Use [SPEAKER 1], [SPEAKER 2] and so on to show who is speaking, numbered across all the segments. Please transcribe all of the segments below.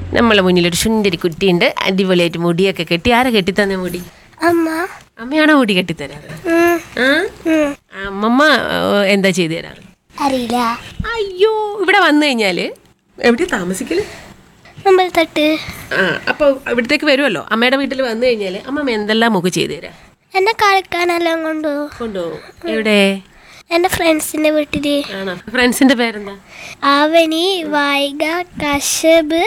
[SPEAKER 1] നമ്മളെ മുന്നിൽ ഒരു സുന്ദരി കുട്ടിയുണ്ട് അടിപൊളിയായിട്ട് മുടിയൊക്കെ കെട്ടി ആരെ കെട്ടിത്തന്നെ മുടി
[SPEAKER 2] അമ്മ
[SPEAKER 1] അമ്മയാണോ മുടി കെട്ടിത്തരാറ്
[SPEAKER 2] ഉം,
[SPEAKER 1] ആ
[SPEAKER 2] ഉം.
[SPEAKER 1] അമ്മമ്മ ഏഹ്, എന്താ ചെയ്തു തരാറ്
[SPEAKER 2] അറിയില്ല
[SPEAKER 1] അയ്യോ ഇവിടെ വന്നു കഴിഞ്ഞാല് എവിടെയാ താമസിക്കല്
[SPEAKER 2] നമ്മൾ തട്ട്
[SPEAKER 1] ആ അപ്പൊ ഇവിടത്തേക്ക് വരുമല്ലോ അമ്മയുടെ വീട്ടിൽ വന്നു കഴിഞ്ഞാല് അമ്മമ്മ എന്തെല്ലാം മുഖം ചെയ്തു തരാം
[SPEAKER 2] എന്നെ കളിക്കാനെല്ലാം കൊണ്ടു
[SPEAKER 1] കൊണ്ടുപോകും എവിടെ
[SPEAKER 2] എൻ്റെ ഫ്രണ്ട്സിൻ്റെ വീട്ടില്
[SPEAKER 1] ആണോ ഫ്രണ്ട്സിന്റെ പേരെന്താ
[SPEAKER 2] ആവനി വായിക കശബ്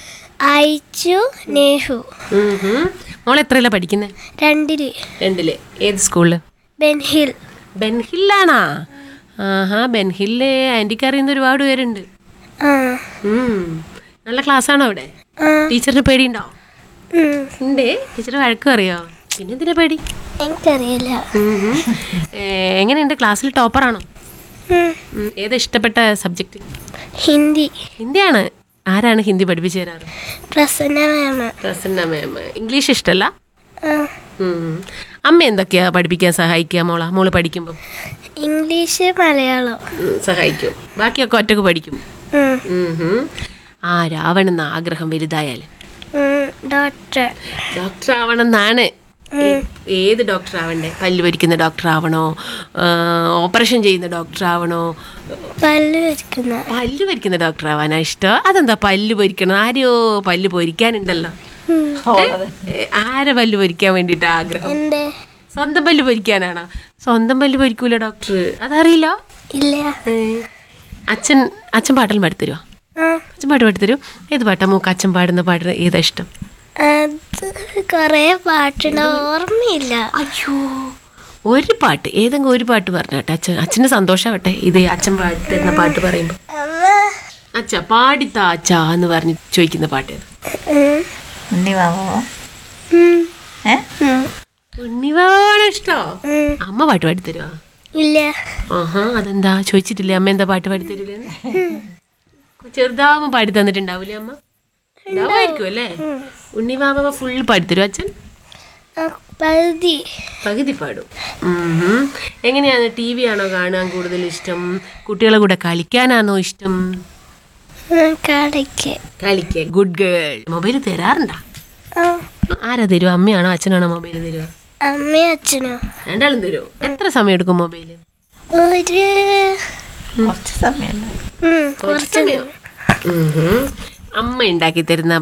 [SPEAKER 2] അയച്ചു നേഹു
[SPEAKER 1] ഉം ഹും. മോൾ എത്രയല്ല പഠിക്കുന്നത്
[SPEAKER 2] രണ്ടില്
[SPEAKER 1] രണ്ടില് ഏത് സ്കൂളില്
[SPEAKER 2] ബെൻഹിൽ
[SPEAKER 1] ബെൻഹില്ലാണാ ആഹാ ബെൻഹില്ല് ആൻറ്റിക്ക് അറിയുന്ന ഒരുപാട് പേരുണ്ട്
[SPEAKER 2] ആ
[SPEAKER 1] ഉം. നല്ല ക്ലാസ്സാണോ അവിടെ
[SPEAKER 2] ആ
[SPEAKER 1] ടീച്ചറിന് പേടിയുണ്ടോ
[SPEAKER 2] ഉം.
[SPEAKER 1] ഉണ്ട് ടീച്ചർ വഴക്കും അറിയോ പിന്നെ എന്തിനാ പേടി
[SPEAKER 2] എനിക്കറിയില്ല
[SPEAKER 1] ഉം ഹും. ഏ, എങ്ങനെയുണ്ട് ക്ലാസ്സിൽ ടോപ്പറാണോ
[SPEAKER 2] ഉം.
[SPEAKER 1] ഉം. ഏതാ ഇഷ്ടപ്പെട്ട സബ്ജക്റ്റ്
[SPEAKER 2] ഹിന്ദി
[SPEAKER 1] ഹിന്ദിയാണ് ആരാണ് ഹിന്ദി പഠിപ്പിച്ചു തരാറ്
[SPEAKER 2] പ്രസന്ന മാമ
[SPEAKER 1] പ്രസന്ന മാം ഇംഗ്ലീഷ് ഇഷ്ടമല്ല
[SPEAKER 2] ആ
[SPEAKER 1] ഉം. അമ്മ എന്തൊക്കെയാ പഠിപ്പിക്കാൻ സഹായിക്കുക മോള മോള് പഠിക്കുമ്പോൾ
[SPEAKER 2] ഇംഗ്ലീഷ് മലയാളം
[SPEAKER 1] സഹായിക്കും ബാക്കിയൊക്കെ ഒറ്റക്ക് പഠിക്കും
[SPEAKER 2] ഉം.
[SPEAKER 1] ഉം ഹും. ആ രാവണെന്ന ആഗ്രഹം വലുതായാൽ
[SPEAKER 2] ഉം. ഡോക്ടർ
[SPEAKER 1] ഡോക്ടർ ആവണമെന്നാണ് ഏ- ഏത് ഡോക്ടർ ആവണ്ടേ പല്ല് പൊരിക്കുന്ന ഡോക്ടർ ആവണോ ആ, ഓപ്പറേഷൻ ചെയ്യുന്ന ഡോക്ടർ ആവണോ
[SPEAKER 2] പല്ല് വരയ്ക്കുന്ന
[SPEAKER 1] പല്ല് പൊരിക്കുന്ന ഡോക്ടർ ആവാനാ ഇഷ്ടം അതെന്താ പല്ല് പൊരിക്കണം ആരെയോ പല്ല് പൊരിക്കാനുണ്ടല്ലോ
[SPEAKER 2] ഉം.
[SPEAKER 1] ഏ, ആരെ പല്ല് പൊരിക്കാൻ വേണ്ടിയിട്ട് ആഗ്രഹം
[SPEAKER 2] എൻ്റെ
[SPEAKER 1] സ്വന്തം പല്ല് പൊരിക്കാനാണോ സ്വന്തം പല്ല് പൊരിക്കൂല ഡോക്ടർ അതറിയില്ല
[SPEAKER 2] ഇല്ല
[SPEAKER 1] ഏ, അച്ഛൻ അച്ഛൻ പാട്ടെല്ലാം പാടിത്തരുമോ
[SPEAKER 2] ആ
[SPEAKER 1] അച്ഛൻ പാട്ട് പാടിത്തരും ഏത് പാട്ടാ മൂക്ക് അച്ഛൻ പാടുന്ന പാട്ട് ഏതാ ഇഷ്ടം
[SPEAKER 2] അത് കൊറേ പാട്ടുണ്ട് ഓർമ്മയില്ല
[SPEAKER 1] അയ്യോ ഒരു പാട്ട് ഏതെങ്കിലും ഒരു പാട്ട് പറഞ്ഞാട്ടെ അച്ഛൻ അച്ഛന് സന്തോഷാവട്ടെ ഇത് അച്ഛൻ പാടുന്ന പാട്ട് പറയുമ്പോൾ
[SPEAKER 2] അമ്മ
[SPEAKER 1] അച്ഛ പാടിത്താ അച്ഛ എന്ന് പറഞ്ഞ് ചോദിക്കുന്ന പാട്ട് ഏത്?
[SPEAKER 2] ഉം.
[SPEAKER 3] ഉണ്ണി വാവോ
[SPEAKER 2] ഉം.
[SPEAKER 3] ഏ
[SPEAKER 2] ഉം.
[SPEAKER 1] ഉണ്ണിവാണ് ഇഷ്ടോ
[SPEAKER 2] ഉം.
[SPEAKER 1] അമ്മ പാട്ട് പാടിത്തരുമോ
[SPEAKER 2] ഇല്ല
[SPEAKER 1] ആഹാ അതെന്താ ചോദിച്ചിട്ടില്ലേ അമ്മ എന്താ പാട്ട് പാടിത്തരൂലേ ചെറുതാവുമ്പോ പാടി തന്നിട്ടുണ്ടാവൂലേ അമ്മ ഉണ്ടാവുമായിരിക്കും അല്ലേ ഉണ്ണിവാമ ഫുള്ള് പാടിത്തരും അച്ഛൻ
[SPEAKER 2] ആ, പകുതി
[SPEAKER 1] പകുതി പാടും ഉം. എങ്ങനെയാണ് ടി വി ആണോ കാണാൻ കൂടുതൽ ഇഷ്ടം കുട്ടികളെ കൂടെ കളിക്കാനാണോ ഇഷ്ടം
[SPEAKER 2] ഉം, കടയ്ക്ക്
[SPEAKER 1] കളിക്ക ഗുഡ് ഗേൾ മൊബൈൽ തരാറുണ്ടാ
[SPEAKER 2] ആ,
[SPEAKER 1] ആരാ തരുമോ അമ്മയാണോ അച്ഛനാണോ മൊബൈൽ തരുക
[SPEAKER 2] അമ്മയും അച്ഛനും
[SPEAKER 1] രണ്ടാളും തരുമോ എത്ര സമയം എടുക്കും മൊബൈൽ
[SPEAKER 2] ഒരു
[SPEAKER 3] കുറച്ച് സമയമല്ല
[SPEAKER 2] ഉം, കുറച്ച്
[SPEAKER 1] അമ്മ ഉണ്ടാക്കി തരുന്ന